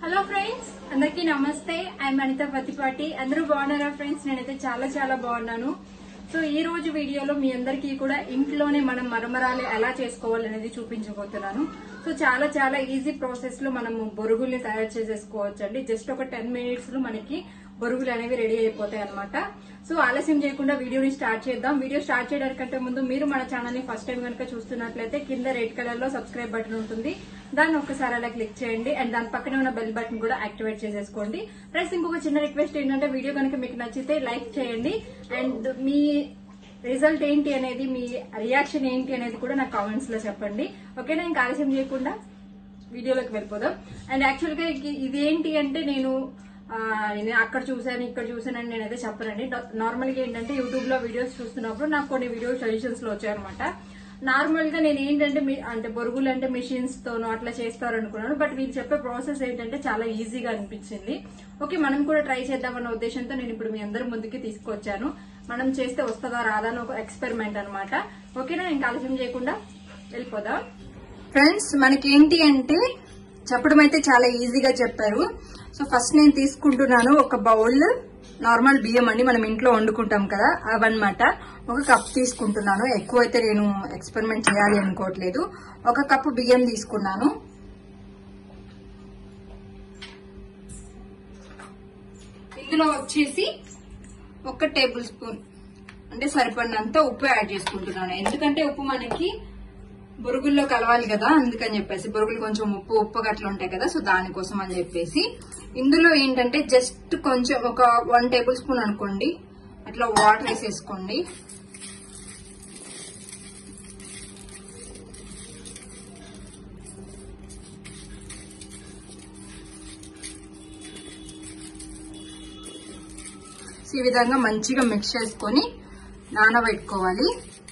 hello friends అందరికీ నమస్తే I'm Anitha Pathipati అందరూ బాగున్నారా ఫ్రెండ్స్ నేనైతే చాలా చాలా బాగున్నాను సో ఈ రోజు వీడియోలో మీ అందరికీ కూడా ఇంట్లోనే మనం మరమరాలు ఎలా చేసుకోవాలనేది చూపించబోతున్నాను సో చాలా చాలా ఈజీ ప్రాసెస్ లో మనము బొరుగుల్ని తయారు చేసేసుకోవచ్చు అండి జస్ట్ ఒక టెన్ మినిట్స్ లో మనకి బొరుగులు అనేవి రెడీ అయిపోతాయి అనమాట సో ఆలస్యం చేయకుండా వీడియోని స్టార్ట్ చేద్దాం వీడియో స్టార్ట్ చేయడానికంటే ముందు మీరు మన ఛానల్ ని ఫస్ట్ టైం కనుక చూస్తున్నట్లయితే కింద రెడ్ కలర్ లో సబ్స్క్రైబ్ బటన్ ఉంటుంది దాన్ని ఒక్కసారి అలా క్లిక్ చేయండి అండ్ దాని పక్కనే ఉన్న బెల్ బటన్ కూడా యాక్టివేట్ చేసేసుకోండి ప్లస్ ఇంకొక చిన్న రిక్వెస్ట్ ఏంటంటే వీడియో కనుక మీకు నచ్చితే లైక్ చేయండి అండ్ మీ రిజల్ట్ ఏంటి అనేది మీ రియాక్షన్ ఏంటి అనేది కూడా నాకు కామెంట్స్ లో చెప్పండి ఓకేనా ఇంకా ఆలస్యం చేయకుండా వీడియోలోకి వెళ్ళిపోదాం అండ్ యాక్చువల్ గా ఇది- ఇది ఏంటి అంటే నేను ఆ, నేను అక్కడ చూసాను ఇక్కడ చూసాను అని నేనైతే చెప్పనండి నార్మల్ గా ఏంటంటే యూట్యూబ్ లో వీడియోస్ చూస్తున్నప్పుడు నాకు కొన్ని వీడియో సజెషన్స్ లో వచ్చాయన్నమాట నార్మల్ గా నేను ఏంటంటే మీ- అంటే బొరుగులు అంటే మిషన్స్ తోనో అట్లా చేస్తారు అనుకున్నాను బట్ వీళ్ళు చెప్పే ప్రాసెస్ ఏంటంటే చాలా ఈజీగా అనిపించింది ఓకే మనం కూడా ట్రై చేద్దామన్న ఉద్దేశంతో నేను ఇప్పుడు మీ అందరి ముందుకి తీసుకొచ్చాను మనం చేస్తే వస్తుందా రాదా అని ఒక ఎక్స్పెరిమెంట్ అనమాట ఓకేనా ఇంకా ఆలస్యం చేయకుండా వెళ్ళిపోదాం ఫ్రెండ్స్ మనకి ఏంటి అంటే చెప్పడం అయితే చాలా ఈజీగా చెప్పారు సో ఫస్ట్ నేను తీసుకుంటున్నాను ఒక బౌల్ నార్మల్ బియ్యం అండి మనం ఇంట్లో వండుకుంటాం కదా అవన్నమాట ఒక కప్ తీసుకుంటున్నాను ఎక్కువ అయితే నేను ఎక్స్పెరిమెంట్ చేయాలి అనుకోవట్లేదు ఒక కప్పు బియ్యం తీసుకున్నాను ఇందులో వచ్చేసి ఒక టేబుల్ స్పూన్ అంటే సరిపడినంత ఉప్పు యాడ్ చేసుకుంటున్నాను ఎందుకంటే ఉప్పు మనకి బొరుగుల్లో కలవాలి కదా అందుకని చెప్పేసి బొరుగులు కొంచెం ఉప్పు ఉప్పు గట్ల ఉంటాయి కదా సో దానికోసం అని చెప్పేసి ఇందులో ఏంటంటే జస్ట్ కొంచెం ఒక వన్ టేబుల్ స్పూన్ అనుకోండి అట్లా వాటర్ వేసేసుకోండి సో ఈ విధంగా మంచిగా మిక్స్ చేసుకొని నానబెట్టుకోవాలి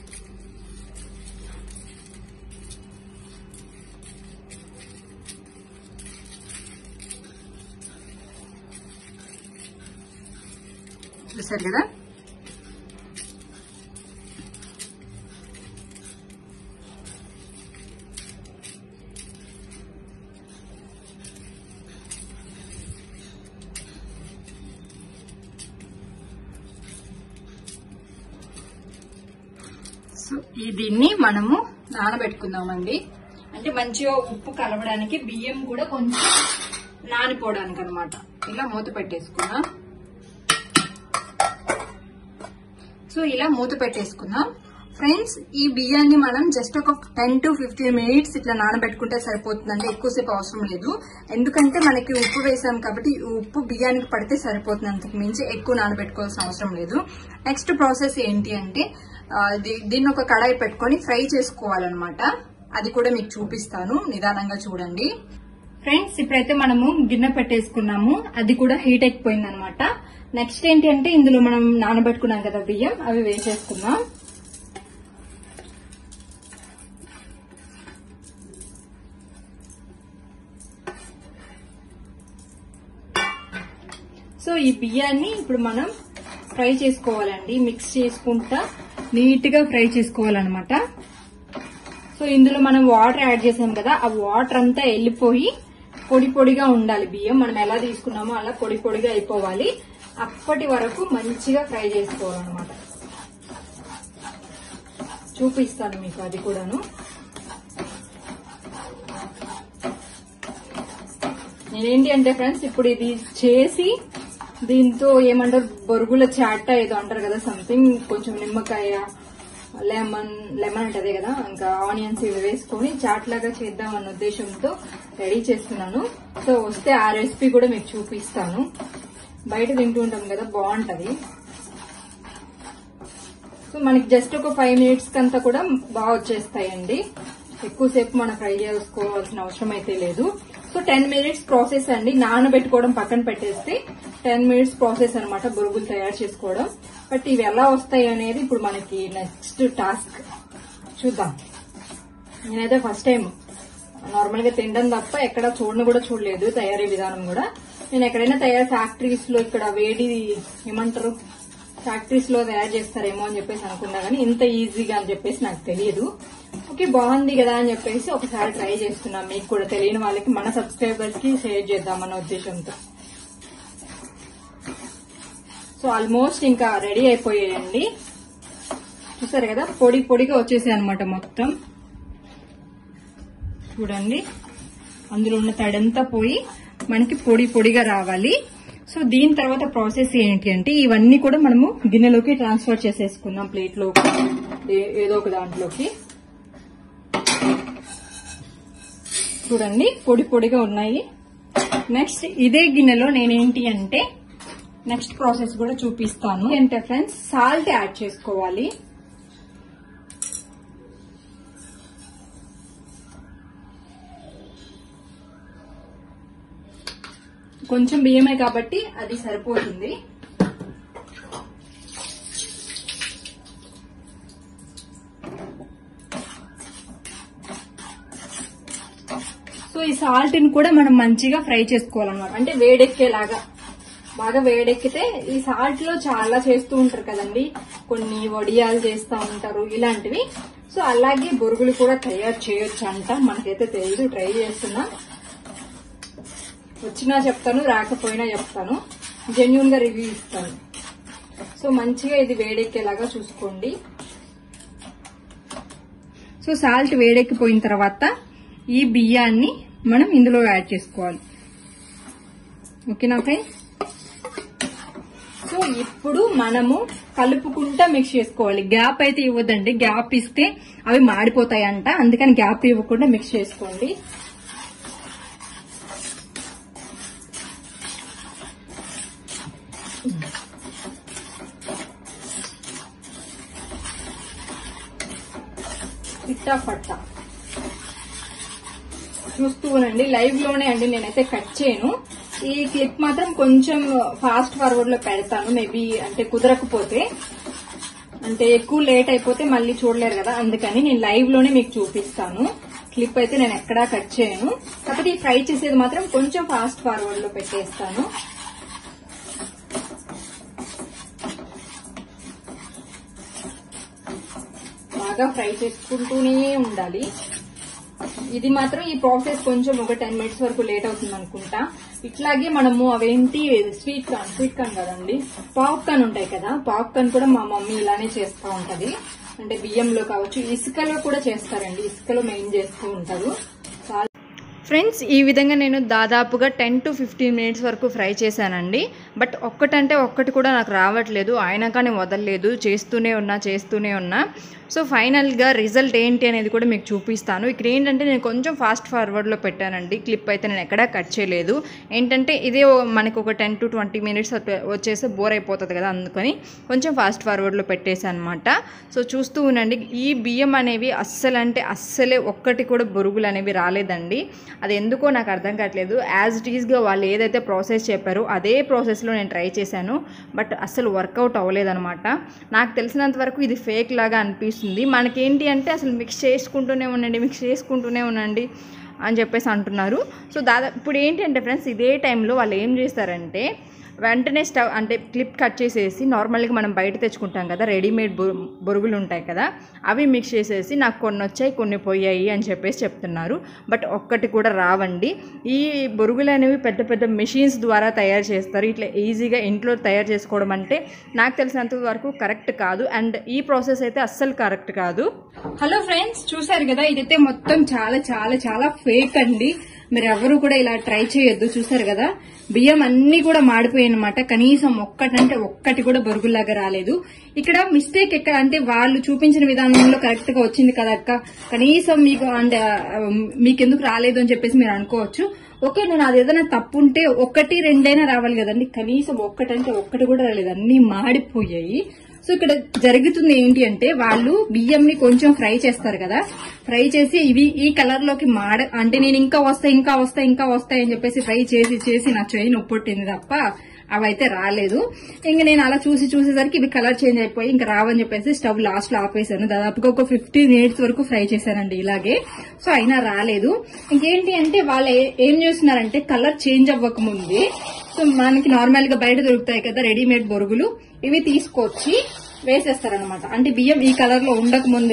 చూసారు కదా సో ఈ దీన్ని మనము నానబెట్టుకుందామండి అంటే మంచిగా ఉప్పు కలవడానికి బియ్యం కూడా కొంచెం నానిపోవడానికి అనమాట ఇలా మూత పెట్టేసుకుందాం సో ఇలా మూత పెట్టేసుకుందాం ఫ్రెండ్స్ ఈ బియ్యాన్ని మనం జస్ట్ ఒక టెన్ టు ఫిఫ్టీన్ మినిట్స్ ఇట్లా నానబెట్టుకుంటే సరిపోతుందండి ఎక్కువసేపు అవసరం లేదు ఎందుకంటే మనకి ఉప్పు వేసాం కాబట్టి ఈ ఉప్పు బియ్యానికి పడితే సరిపోతుంది అంతకు మించి ఎక్కువ నానబెట్టుకోవాల్సిన అవసరం లేదు నెక్స్ట్ ప్రాసెస్ ఏంటి అంటే ఆ, దీ- దీన్ని ఒక కడాయి పెట్టుకొని ఫ్రై చేసుకోవాలన్నమాట అది కూడా మీకు చూపిస్తాను నిదానంగా చూడండి ఫ్రెండ్స్ ఇప్పుడైతే మనము గిన్నె పెట్టేసుకున్నాము అది కూడా హీట్ ఎక్కిపోయింది అనమాట నెక్స్ట్ ఏంటి అంటే ఇందులో మనం నానబెట్టుకున్నాం కదా బియ్యం అవి వేసేసుకుందాం సో ఈ బియ్యాన్ని ఇప్పుడు మనం ఫ్రై చేసుకోవాలండి మిక్స్ చేసుకుంటా నీట్ గా ఫ్రై చేసుకోవాలన్నమాట సో ఇందులో మనం వాటర్ యాడ్ చేసాం కదా ఆ వాటర్ అంతా వెళ్ళిపోయి పొడి పొడిగా ఉండాలి బియ్యం మనం ఎలా తీసుకున్నామో అలా పొడి పొడిగా అయిపోవాలి అప్పటి వరకు మంచిగా ఫ్రై చేసుకోవాలన్నమాట చూపిస్తాను మీకు అది కూడాను నేనేంటి అంటే ఫ్రెండ్స్ ఇప్పుడు ఇది చేసి దీంతో ఏమంటారు బొరుగుల చాట ఏదో అంటారు కదా సంథింగ్ కొంచెం నిమ్మకాయ లెమన్ లెమన్ అంటదే కదా ఇంకా ఆనియన్స్ ఇవి వేసుకొని చాట్ లాగా చేద్దాం అన్న ఉద్దేశంతో రెడీ చేస్తున్నాను సో వస్తే ఆ రెసిపీ కూడా మీకు చూపిస్తాను బయట తింటూ ఉంటాం కదా బాగుంటది సో మనకి జస్ట్ ఒక ఫైవ్ మినిట్స్ కంతా కూడా బాగా వచ్చేస్తాయండి ఎక్కువసేపు మనం ఫ్రై చేసుకోవాల్సిన అవసరం అయితే లేదు సో టెన్ మినిట్స్ ప్రాసెస్ అండి నానబెట్టుకోవడం పక్కన పెట్టేస్తే టెన్ మినిట్స్ ప్రాసెస్ అన్నమాట బొరుగులు తయారు చేసుకోవడం బట్ ఇవి ఎలా వస్తాయి అనేది ఇప్పుడు మనకి నెక్స్ట్ టాస్క్ చూద్దాం నేనైతే ఫస్ట్ టైం నార్మల్ గా తినడం తప్ప ఎక్కడ చూడను కూడా చూడలేదు తయారీ విధానం కూడా నేను ఎక్కడైనా తయారు ఫ్యాక్టరీస్ లో ఇక్కడ వేడి ఏమంటారు ఫ్యాక్టరీస్ లో తయారు చేస్తారేమో అని చెప్పేసి అనుకున్నా కానీ ఇంత ఈజీగా అని చెప్పేసి నాకు తెలియదు ఓకే బాగుంది కదా అని చెప్పేసి ఒకసారి ట్రై చేస్తున్నాం మీకు కూడా తెలియని వాళ్ళకి మన సబ్స్క్రైబర్స్ కి షేర్ చేద్దామన్న ఉద్దేశంతో సో ఆల్మోస్ట్ ఇంకా రెడీ అయిపోయాయండి చూసారు కదా పొడి పొడిగా వచ్చేసాయి అనమాట మొత్తం చూడండి అందులో ఉన్న తడంతా పోయి మనకి పొడి పొడిగా రావాలి సో దీని తర్వాత ప్రాసెస్ ఏంటి అంటే ఇవన్నీ కూడా మనము గిన్నెలోకి ట్రాన్స్ఫర్ చేసేసుకుందాం ప్లేట్లోకి ఏ- ఏదో ఒక దాంట్లోకి చూడండి పొడి పొడిగా ఉన్నాయి నెక్స్ట్ ఇదే గిన్నెలో నేనేంటి అంటే నెక్స్ట్ ప్రాసెస్ కూడా చూపిస్తాను అంటే ఫ్రెండ్స్ సాల్ట్ యాడ్ చేసుకోవాలి కొంచెం బియ్యమే కాబట్టి అది సరిపోతుంది సో ఈ సాల్ట్ ని కూడా మనం మంచిగా ఫ్రై చేసుకోవాలన్నమాట అంటే వేడెక్కేలాగా బాగా వేడెక్కితే ఈ సాల్ట్ లో చాలా చేస్తూ ఉంటారు కదండి కొన్ని వడియాలు చేస్తూ ఉంటారు ఇలాంటివి సో అలాగే బొరుగులు కూడా తయారు చేయొచ్చు అంట మనకైతే తెలియదు ట్రై చేస్తున్నా వచ్చినా చెప్తాను రాకపోయినా చెప్తాను జెన్యున్ గా రివ్యూ ఇస్తాను సో మంచిగా ఇది వేడెక్కేలాగా చూసుకోండి సో సాల్ట్ వేడెక్కిపోయిన తర్వాత ఈ బియ్యాన్ని మనం ఇందులో యాడ్ చేసుకోవాలి ఓకేనా ఫ్రెండ్స్ సో ఇప్పుడు మనము కలుపుకుంటా మిక్స్ చేసుకోవాలి గ్యాప్ అయితే ఇవ్వదండి గ్యాప్ ఇస్తే అవి మాడిపోతాయంట అందుకని గ్యాప్ ఇవ్వకుండా మిక్స్ చేసుకోండి పిట్టా పట్టా చూస్తూ ఉండండి లైవ్ లోనే అండి నేనైతే కట్ చేయను ఈ క్లిప్ మాత్రం కొంచెం ఫాస్ట్ ఫార్వర్డ్ లో పెడతాను మేబీ అంటే కుదరకపోతే అంటే ఎక్కువ లేట్ అయిపోతే మళ్ళీ చూడలేరు కదా అందుకని నేను లైవ్ లోనే మీకు చూపిస్తాను క్లిప్ అయితే నేను ఎక్కడా కట్ చేయను కాకపోతే ఈ ఫ్రై చేసేది మాత్రం కొంచెం ఫాస్ట్ ఫార్వర్డ్ లో పెట్టేస్తాను బాగా ఫ్రై చేసుకుంటూనే ఉండాలి ఇది మాత్రం ఈ ప్రాసెస్ కొంచెం ఒక టెన్ మినిట్స్ వరకు లేట్ అవుతుంది అనుకుంటా ఇట్లాగే మనము అవేంటి స్వీట్ కార్న్ స్వీట్ కార్న్ కదండి పాప్కార్న్ ఉంటాయి కదా పాప్కార్న్ కూడా మా మమ్మీ ఇలానే చేస్తూ ఉంటది అంటే బియ్యంలో కావచ్చు ఇసుకలో కూడా చేస్తారండి ఇసుకలో మెయిన్ చేస్తూ ఉంటారు చాలా ఫ్రెండ్స్ ఈ విధంగా నేను దాదాపుగా టెన్ టు ఫిఫ్టీన్ మినిట్స్ వరకు ఫ్రై చేశానండి బట్ ఒక్కటంటే ఒక్కటి కూడా నాకు రావట్లేదు అయినా కానీ వదలలేదు చేస్తూనే ఉన్నా చేస్తూనే ఉన్నా సో ఫైనల్గా రిజల్ట్ ఏంటి అనేది కూడా మీకు చూపిస్తాను ఇక్కడ ఏంటంటే నేను కొంచెం ఫాస్ట్ ఫార్వర్డ్లో పెట్టానండి క్లిప్ అయితే నేను ఎక్కడా కట్ చేయలేదు ఏంటంటే ఇదే ఓ- మనకు ఒక టెన్ టు ట్వంటీ మినిట్స్ వచ్చేసి బోర్ అయిపోతుంది కదా అందుకని కొంచెం ఫాస్ట్ ఫార్వర్డ్లో పెట్టేశాను అనమాట సో చూస్తూ ఉండండి ఈ బియ్యం అనేవి అస్సలు అంటే అస్సలే ఒక్కటి కూడా బొరుగులు అనేవి రాలేదండి అది ఎందుకో నాకు అర్థం కావట్లేదు యాజ్ ఇట్ ఈస్గా వాళ్ళు ఏదైతే ప్రాసెస్ చెప్పారో అదే ప్రాసెస్లో నేను ట్రై చేశాను బట్ అస్సలు వర్కౌట్ అవ్వలేదన్నమాట నాకు తెలిసినంత వరకు ఇది ఫేక్ లాగా అనిపిస్తుంది మనకేంటి అంటే అసలు మిక్స్ చేసుకుంటూనే ఉండండి మిక్స్ చేసుకుంటూనే ఉండండి అని చెప్పేసి అంటున్నారు సో దాదాపు ఇప్పుడు ఏంటి అంటే ఫ్రెండ్స్ ఇదే టైంలో వాళ్ళు ఏం చేస్తారంటే వెంటనే స్టవ్ అంటే క్లిప్ కట్ చేసేసి నార్మల్గా మనం బయట తెచ్చుకుంటాం కదా రెడీమేడ్ బొ బొరుగులు ఉంటాయి కదా అవి మిక్స్ చేసేసి నాకు కొన్ని వచ్చాయి కొన్ని పోయాయి అని చెప్పేసి చెప్తున్నారు బట్ ఒక్కటి కూడా రావండి ఈ బొరుగులు అనేవి పెద్ద పెద్ద మెషిన్స్ ద్వారా తయారు చేస్తారు ఇట్లా ఈజీగా ఇంట్లో తయారు చేసుకోవడం అంటే నాకు తెలిసినంత వరకు కరెక్ట్ కాదు అండ్ ఈ ప్రాసెస్ అయితే అస్సలు కరెక్ట్ కాదు హలో ఫ్రెండ్స్ చూసారు కదా ఇదైతే మొత్తం చాలా చాలా చాలా ఫేక్ అండి మీరు ఎవరు కూడా ఇలా ట్రై చేయొద్దు చూసారు కదా బియ్యం అన్ని కూడా మాడిపోయాయి అనమాట కనీసం ఒక్కటంటే ఒక్కటి కూడా బొరుగులాగా రాలేదు ఇక్కడ మిస్టేక్ ఎక్కడ అంటే వాళ్ళు చూపించిన విధానంలో కరెక్ట్ గా వచ్చింది కదా అక్క కనీసం మీకు అంటే ఆ, మీకెందుకు రాలేదు అని చెప్పేసి మీరు అనుకోవచ్చు ఓకే నేను అది ఏదైనా తప్పు ఉంటే ఒకటి రెండైనా రావాలి కదండి కనీసం ఒక్కటంటే ఒక్కటి కూడా రాలేదు అన్ని మాడిపోయాయి సో ఇక్కడ జరుగుతుంది ఏంటి అంటే వాళ్ళు బియ్యంని కొంచెం ఫ్రై చేస్తారు కదా ఫ్రై చేసి ఇవి ఈ కలర్ లోకి మాడ అంటే నేను ఇంకా వస్తాయి ఇంకా వస్తాయి ఇంకా వస్తాయి అని చెప్పేసి ఫ్రై చేసి చేసి నా చెయ్యి నొప్పొట్టింది తప్ప అవైతే రాలేదు ఇంకా నేను అలా చూసి చూసేసరికి ఇవి కలర్ చేంజ్ అయిపోయి ఇంకా రావని చెప్పేసి స్టవ్ లాస్ట్ లో ఆపేసాను దాదాపుగా ఒక ఫిఫ్టీన్ మినిట్స్ వరకు ఫ్రై చేశానండి ఇలాగే సో అయినా రాలేదు ఇంకేంటి అంటే వాళ్ళు ఏ- ఏం చేస్తున్నారంటే కలర్ చేంజ్ అవ్వక ముందే సో మనకి నార్మల్ గా బయట దొరుకుతాయి కదా రెడీమేడ్ బొరుగులు ఇవి తీసుకొచ్చి వేసేస్తారనమాట అంటే బియ్యం ఈ కలర్ లో ఉండక ముందే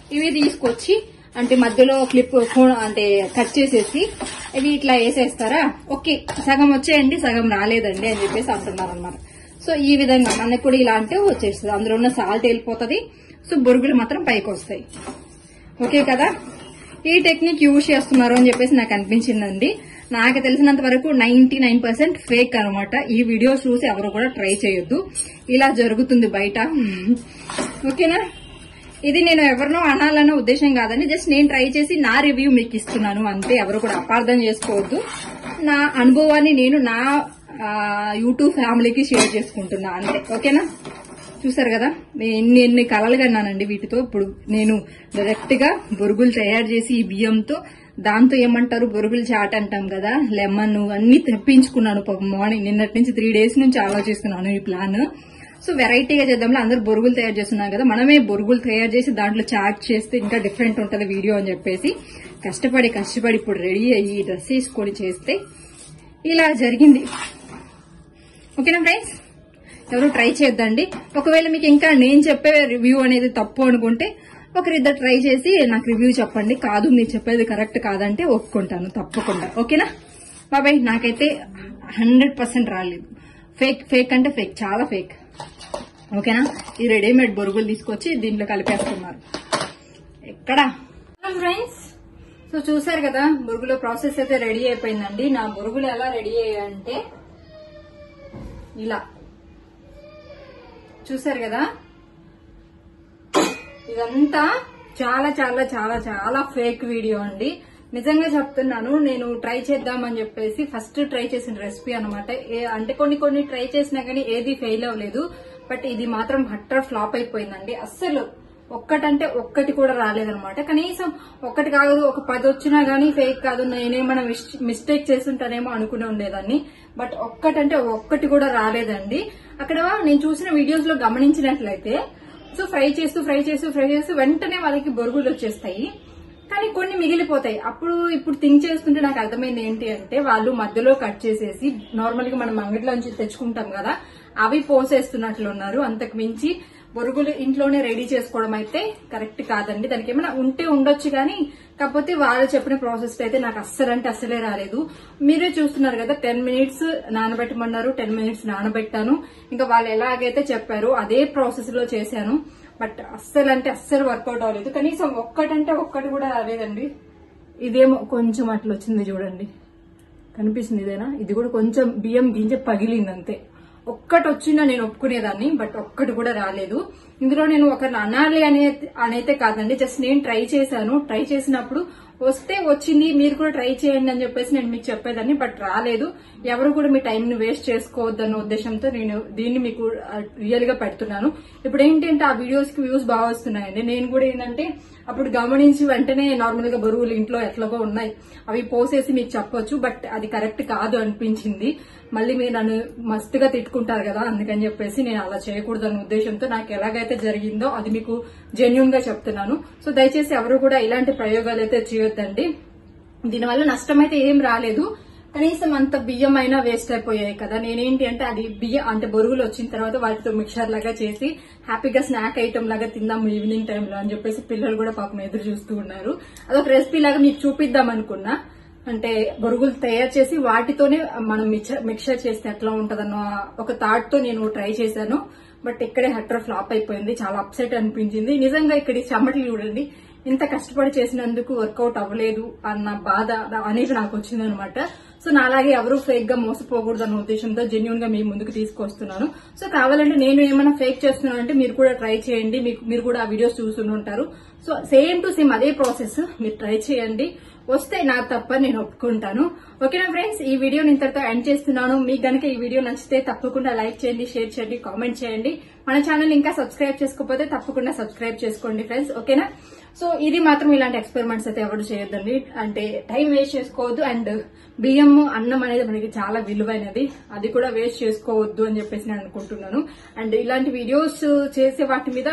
ఇవి తీసుకొచ్చి అంటే మధ్యలో క్లిప్ అంటే కట్ చేసేసి ఇవి ఇట్లా వేసేస్తారా ఓకే సగం వచ్చేయండి సగం రాలేదండి అని చెప్పేసి అంటున్నారు అనమాట సో ఈ విధంగా మనకు కూడా ఇలా అంటే వచ్చేస్తుంది అందులో ఉన్న సాల్ట్ వెళ్ళిపోతుంది సో బొరుగులు మాత్రం పైకి వస్తాయి ఓకే కదా ఈ టెక్నిక్ యూజ్ చేస్తున్నారు అని చెప్పేసి నాకు అనిపించిందండి నాకు తెలిసినంత వరకు నైన్టీ నైన్ పర్సెంట్ ఫేక్ అనమాట ఈ వీడియోస్ చూసి ఎవరు కూడా ట్రై చేయొద్దు ఇలా జరుగుతుంది బయట ఓకేనా ఇది నేను ఎవరినో అనాలన్న ఉద్దేశం కాదండి జస్ట్ నేను ట్రై చేసి నా రివ్యూ మీకు ఇస్తున్నాను అంతే ఎవరు కూడా అపార్థం చేసుకోవద్దు నా అనుభవాన్ని నేను నా ఆ, యూట్యూబ్ ఫ్యామిలీకి షేర్ చేసుకుంటున్నా అంతే ఓకేనా చూసారు కదా నేను ఎన్ని ఎన్ని కలలు కన్నానండి వీటితో ఇప్పుడు నేను డైరెక్ట్ గా బొరుగులు తయారు చేసి ఈ బియ్యంతో దాంతో ఏమంటారు బొరుగులు చాట్ అంటాం కదా లెమన్ అన్ని తెప్పించుకున్నాను మార్నింగ్ నిన్నటి నుంచి త్రీ డేస్ నుంచి ఆలోచిస్తున్నాను ఈ ప్లాన్ సో వెరైటీగా చేద్దాంలో అందరూ బొరుగులు తయారు చేస్తున్నాం కదా మనమే బొరుగులు తయారు చేసి దాంట్లో చాట్ చేస్తే ఇంకా డిఫరెంట్ ఉంటుంది వీడియో అని చెప్పేసి కష్టపడి కష్టపడి ఇప్పుడు రెడీ అయ్యి డ్రెస్ వేసుకొని చేస్తే ఇలా జరిగింది ఓకేనా ఫ్రెండ్స్ ఎవరు ట్రై చేద్దండి ఒకవేళ మీకు ఇంకా నేను చెప్పే రివ్యూ అనేది తప్పు అనుకుంటే ఒకరిద్దరు ట్రై చేసి నాకు రివ్యూ చెప్పండి కాదు మీరు చెప్పేది కరెక్ట్ కాదంటే ఒప్పుకుంటాను తప్పకుండా ఓకేనా బాబాయ్ నాకైతే హండ్రెడ్ పర్సెంట్ రాలేదు ఫేక్ ఫేక్ అంటే ఫేక్ చాలా ఫేక్ ఓకేనా ఈ రెడీమేడ్ బొరుగులు తీసుకొచ్చి దీంట్లో కలిపేస్తున్నారు ఎక్కడ ఫ్రెండ్స్ సో చూసారు కదా బొరుగుల ప్రాసెస్ అయితే రెడీ అయిపోయిందండి నా బొరుగులు ఎలా రెడీ అయ్యాయంటే ఇలా చూసారు కదా ఇదంతా చాలా చాలా చాలా చాలా ఫేక్ వీడియో అండి నిజంగా చెప్తున్నాను నేను ట్రై చేద్దామని చెప్పేసి ఫస్ట్ ట్రై చేసిన రెసిపీ అనమాట అంటే కొన్ని కొన్ని ట్రై చేసినా కానీ ఏది ఫెయిల్ అవ్వలేదు బట్ ఇది మాత్రం హట్టర్ ఫ్లాప్ అయిపోయిందండి అస్సలు ఒక్కటంటే ఒక్కటి కూడా రాలేదనమాట కనీసం ఒక్కటి కాదు ఒక పది వచ్చినా గానీ ఫేక్ కాదు నేనేమైనా మిస్టేక్ చేస్తుంటానేమో అనుకుని ఉండేదాన్ని బట్ ఒక్కటంటే ఒక్కటి కూడా రాలేదండి అక్కడ నేను చూసిన వీడియోస్ లో గమనించినట్లయితే సో ఫ్రై చేస్తూ ఫ్రై చేస్తూ ఫ్రై చేస్తూ వెంటనే వాళ్ళకి బొరుగులు వచ్చేస్తాయి కానీ కొన్ని మిగిలిపోతాయి అప్పుడు ఇప్పుడు థింక్ చేస్తుంటే నాకు అర్థమైంది ఏంటి అంటే వాళ్ళు మధ్యలో కట్ చేసేసి నార్మల్ గా మనం అంగడిలోంచి తెచ్చుకుంటాం కదా అవి పోసేస్తున్నట్లు ఉన్నారు అంతకు మించి బొరుగులు ఇంట్లోనే రెడీ చేసుకోవడం అయితే కరెక్ట్ కాదండి దానికి ఏమైనా ఉంటే ఉండొచ్చు కానీ కాకపోతే వాళ్ళు చెప్పిన ప్రాసెస్ అయితే నాకు అస్సలు అంటే అస్సలే రాలేదు మీరే చూస్తున్నారు కదా టెన్ మినిట్స్ నానబెట్టమన్నారు టెన్ మినిట్స్ నానబెట్టాను ఇంకా వాళ్ళు ఎలాగైతే చెప్పారో అదే ప్రాసెస్ లో చేశాను బట్ అస్సలు అంటే అస్సలు వర్కౌట్ అవ్వలేదు కనీసం ఒక్కటంటే ఒక్కటి కూడా రాలేదండి ఇదేమో కొంచెం అట్లా వచ్చింది చూడండి కనిపిస్తుంది ఇదేనా ఇది కూడా కొంచెం బియ్యం గింజ పగిలింది అంతే ఒక్కటి వచ్చినా నేను ఒప్పుకునేదాన్ని బట్ ఒక్కటి కూడా రాలేదు ఇందులో నేను ఒకరిని అనాలి అనే అనైతే కాదండి జస్ట్ నేను ట్రై చేశాను ట్రై చేసినప్పుడు వస్తే వచ్చింది మీరు కూడా ట్రై చేయండి అని చెప్పేసి నేను మీకు చెప్పేదాన్ని బట్ రాలేదు ఎవరు కూడా మీ టైం ని వేస్ట్ చేసుకోవద్దన్న ఉద్దేశంతో నేను దీన్ని మీకు రియల్ గా పెడుతున్నాను ఇప్పుడు ఏంటంటే ఆ వీడియోస్ కి వ్యూస్ బాగా వస్తున్నాయండి నేను కూడా ఏంటంటే అప్పుడు గమనించి వెంటనే నార్మల్ గా బరువులు ఇంట్లో ఎట్లాగో ఉన్నాయి అవి పోసేసి మీకు చెప్పొచ్చు బట్ అది కరెక్ట్ కాదు అనిపించింది మళ్ళీ మీరు నన్ను మస్తుగా తిట్టుకుంటారు కదా అందుకని చెప్పేసి నేను అలా చేయకూడదు అనే ఉద్దేశంతో నాకు ఎలాగైతే జరిగిందో అది మీకు జెన్యున్ గా చెప్తున్నాను సో దయచేసి ఎవరు కూడా ఇలాంటి ప్రయోగాలు అయితే చేయొద్దండి దీనివల్ల నష్టం అయితే ఏం రాలేదు కనీసం అంత బియ్యం అయినా వేస్ట్ అయిపోయాయి కదా నేనేంటి అంటే అది బియ్యం అంటే బొరుగులు వచ్చిన తర్వాత వాటితో మిక్చర్ లాగా చేసి హ్యాపీగా స్నాక్ ఐటమ్ లాగా తిందాం ఈవినింగ్ టైంలో అని చెప్పేసి పిల్లలు కూడా పాపం ఎదురు చూస్తూ ఉన్నారు అదొక రెసిపీ లాగా మీకు చూపిద్దాం అనుకున్నా అంటే బొరుగులు తయారు చేసి వాటితోనే మనం మిక్చర్ చేస్తే ఎట్లా ఉంటదన్న ఒక థాట్ తో నేను ట్రై చేశాను బట్ ఇక్కడే హట్టర్ ఫ్లాప్ అయిపోయింది చాలా అప్సెట్ అనిపించింది నిజంగా ఇక్కడ ఈ చెమటలు చూడండి ఇంత కష్టపడి చేసినందుకు వర్కౌట్ అవ్వలేదు అన్న బాధ అనేది నాకు వచ్చిందనమాట సో నాలాగే ఎవరు ఫేక్ గా మోసపోకూడదు అన్న ఉద్దేశంతో జెన్యున్ గా మీ ముందుకు తీసుకొస్తున్నాను సో కావాలంటే నేను ఏమైనా ఫేక్ చేస్తున్నాను అంటే మీరు కూడా ట్రై చేయండి మీకు మీరు కూడా ఆ వీడియోస్ చూస్తూ ఉంటారు సో సేమ్ టు సేమ్ అదే ప్రాసెస్ మీరు ట్రై చేయండి వస్తే నా తప్ప నేను ఒప్పుకుంటాను ఓకేనా ఫ్రెండ్స్ ఈ వీడియో ఇంతటితో ఎండ్ చేస్తున్నాను మీకు గనుక ఈ వీడియో నచ్చితే తప్పకుండా లైక్ చేయండి షేర్ చేయండి కామెంట్ చేయండి మన ఛానల్ ఇంకా సబ్స్క్రైబ్ చేసుకోకపోతే తప్పకుండా సబ్స్క్రైబ్ చేసుకోండి ఫ్రెండ్స్ ఓకేనా సో ఇది మాత్రం ఇలాంటి ఎక్స్పెరిమెంట్స్ అయితే ఎవరు చేయొద్దండి అంటే టైం వేస్ట్ చేసుకోవద్దు అండ్ బియ్యం అన్నం అనేది మనకి చాలా విలువైనది అది కూడా వేస్ట్ చేసుకోవద్దు అని చెప్పేసి నేను అనుకుంటున్నాను అండ్ ఇలాంటి వీడియోస్ చేసే వాటి మీద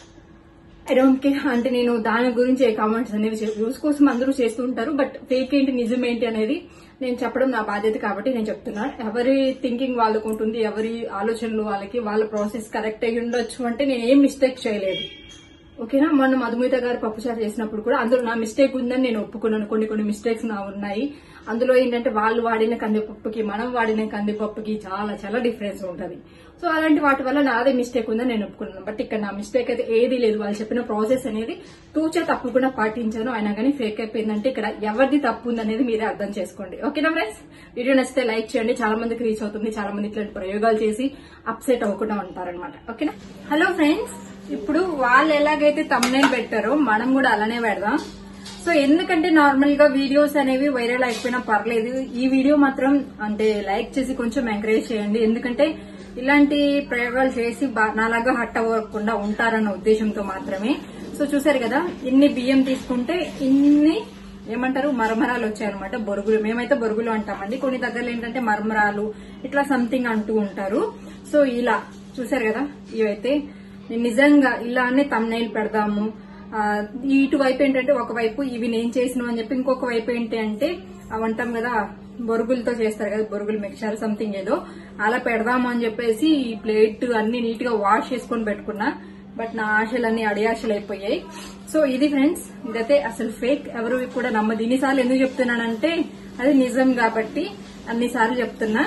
ఐ డోంట్ కేర్ అంటే నేను దాని గురించి ఏ కామెంట్స్ అనేవి వ్యూస్ కోసం అందరూ చేస్తూ ఉంటారు బట్ ఫేక్ ఏంటి నిజం ఏంటి అనేది నేను చెప్పడం నా బాధ్యత కాబట్టి నేను చెప్తున్నాను ఎవరి థింకింగ్ వాళ్ళకు ఉంటుంది ఎవరి ఆలోచనలు వాళ్ళకి వాళ్ళ ప్రాసెస్ కరెక్ట్ అయ్యి ఉండొచ్చు అంటే నేను ఏం మిస్టేక్ చేయలేదు ఓకేనా మొన్న మధుమిత గారు పప్పుచారు చేసినప్పుడు కూడా అందులో నా మిస్టేక్ ఉందని నేను ఒప్పుకున్నాను కొన్ని కొన్ని మిస్టేక్స్ నా ఉన్నాయి అందులో ఏంటంటే వాళ్ళు వాడిన కందిపప్పుకి మనం వాడిన కందిపప్పుకి చాలా చాలా డిఫరెన్స్ ఉంటది సో అలాంటి వాటి వల్ల నాదే మిస్టేక్ ఉందని నేను ఒప్పుకున్నాను బట్ ఇక్కడ నా మిస్టేక్ అయితే ఏది లేదు వాళ్ళు చెప్పిన ప్రాసెస్ అనేది తూచా తప్పకుండా పాటించాను అయినా కానీ ఫేక్ అయిపోయిందంటే ఇక్కడ ఎవరిది తప్పు ఉందనేది మీరే అర్థం చేసుకోండి ఓకేనా ఫ్రెండ్స్ వీడియో నచ్చితే లైక్ చేయండి చాలా మందికి రీచ్ అవుతుంది చాలా మంది ఇట్లాంటి ప్రయోగాలు చేసి అప్సెట్ అవ్వకుండా ఉంటారనమాట ఓకేనా హలో ఫ్రెండ్స్ ఇప్పుడు వాళ్ళు ఎలాగైతే తమ్నైల్ పెట్టారో మనం కూడా అలానే పెడదాం సో ఎందుకంటే నార్మల్ గా వీడియోస్ అనేవి వైరల్ అయిపోయినా పర్లేదు ఈ వీడియో మాత్రం అంటే లైక్ చేసి కొంచెం ఎంకరేజ్ చేయండి ఎందుకంటే ఇలాంటి ప్రయోగాలు చేసి బా- నాలాగా హట్ అవ్వకుండా ఉంటారన్న ఉద్దేశంతో మాత్రమే సో చూసారు కదా ఇన్ని బియ్యం తీసుకుంటే ఇన్ని ఏమంటారు మరమరాలు వచ్చాయన్నమాట బొరుగులు మేమైతే బొరుగులు అంటామండి కొన్ని దగ్గరలో ఏంటంటే మరమరాలు ఇట్లా సంథింగ్ అంటూ ఉంటారు సో ఇలా చూసారు కదా ఇవైతే నేను నిజంగా ఇలానే తమ్నైల్ పెడదాము ఆ, ఇటువైపు ఏంటంటే ఒకవైపు ఇవి నేను చేసినవి అని చెప్పి ఇంకొక వైపు ఏంటి అంటే అవి అంటాం కదా బొరుగులతో చేస్తారు కదా బొరుగులు మిక్చర్ సంథింగ్ ఏదో అలా పెడదాము అని చెప్పేసి ఈ ప్లేట్ అన్ని నీట్ గా వాష్ చేసుకొని పెట్టుకున్నా బట్ నా ఆశలన్నీ అడియాశలు అయిపోయాయి సో ఇది ఫ్రెండ్స్ ఇదైతే అసలు ఫేక్ ఎవరు కూడా నమ్మదు ఇన్నిసార్లు ఎందుకు చెప్తున్నానంటే అది నిజం కాబట్టి అన్నిసార్లు చెప్తున్నా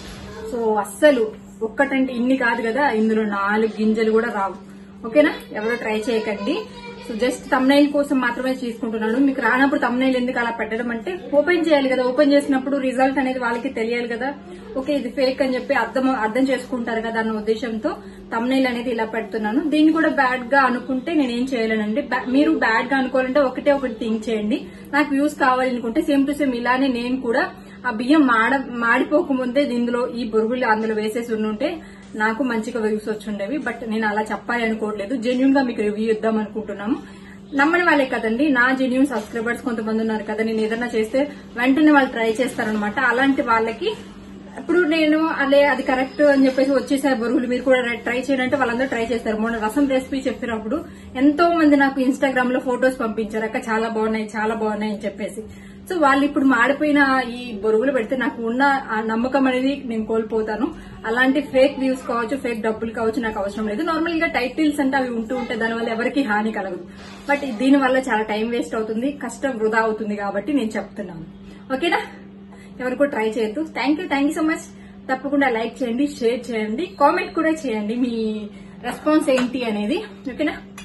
సో అస్సలు ఒక్కటంటే ఇన్ని కాదు కదా ఇందులో నాలుగు గింజలు కూడా రావు ఓకేనా ఎవరో ట్రై చేయకండి సో జస్ట్ తమ్నైల్ కోసం మాత్రమే తీసుకుంటున్నాను మీకు రానప్పుడు తమ్నైల్ ఎందుకు అలా పెట్టడం అంటే ఓపెన్ చేయాలి కదా ఓపెన్ చేసినప్పుడు రిజల్ట్ అనేది వాళ్ళకి తెలియాలి కదా ఓకే ఇది ఫేక్ అని చెప్పి అర్థం అర్థం చేసుకుంటారు కదా అన్న ఉద్దేశంతో తమ్నైల్ అనేది ఇలా పెడుతున్నాను దీన్ని కూడా బ్యాడ్ గా అనుకుంటే నేను ఏం చేయలేనండి బ్యా- మీరు బ్యాడ్ గా అనుకోవాలంటే ఒకటే ఒకటి థింక్ చేయండి నాకు వ్యూస్ కావాలనుకుంటే సేమ్ టు సేమ్ ఇలానే నేను కూడా ఆ బియ్యం మాడ మాడిపోకముందే ఇందులో ఈ బొరుగులు అందులో వేసేసి ఉండుంటే నాకు మంచిగా వ్యూస్ వచ్చి ఉండేవి బట్ నేను అలా చెప్పాలి అనుకోవట్లేదు జెన్యున్ గా మీకు రివ్యూ ఇద్దాం అనుకుంటున్నాము నమ్మని వాళ్ళే కదండి నా జెన్యున్ సబ్స్క్రైబర్స్ కొంతమంది ఉన్నారు కదా నేను ఏదైనా చేస్తే వెంటనే వాళ్ళు ట్రై చేస్తారనమాట అలాంటి వాళ్ళకి ఇప్పుడు నేను అలే అది కరెక్ట్ అని చెప్పేసి వచ్చేసారు బరువులు మీరు కూడా ట్రై చేయండి అంటే వాళ్ళందరూ ట్రై చేస్తారు మొన్న రసం రెసిపీ చెప్పినప్పుడు ఎంతో మంది నాకు ఇన్స్టాగ్రామ్ లో ఫొటోస్ పంపించారు అక్క చాలా బాగున్నాయి చాలా బాగున్నాయి అని చెప్పేసి సో వాళ్ళు ఇప్పుడు మాడిపోయిన ఈ బొరుగులు పెడితే నాకు ఉన్న ఆ నమ్మకం అనేది నేను కోల్పోతాను అలాంటి ఫేక్ వ్యూస్ కావచ్చు ఫేక్ డబ్బులు కావచ్చు నాకు అవసరం లేదు నార్మల్ గా టైటిల్స్ అంటే అవి ఉంటూ ఉంటే దానివల్ల ఎవరికి హాని కలగదు బట్ దీని వల్ల చాలా టైం వేస్ట్ అవుతుంది కష్టం వృధా అవుతుంది కాబట్టి నేను చెప్తున్నాను ఓకేనా ఎవరు కూడా ట్రై చేయొద్దు thank you thank you so much తప్పకుండా లైక్ చేయండి షేర్ చేయండి కామెంట్ కూడా చేయండి మీ రెస్పాన్స్ ఏంటి అనేది ఓకేనా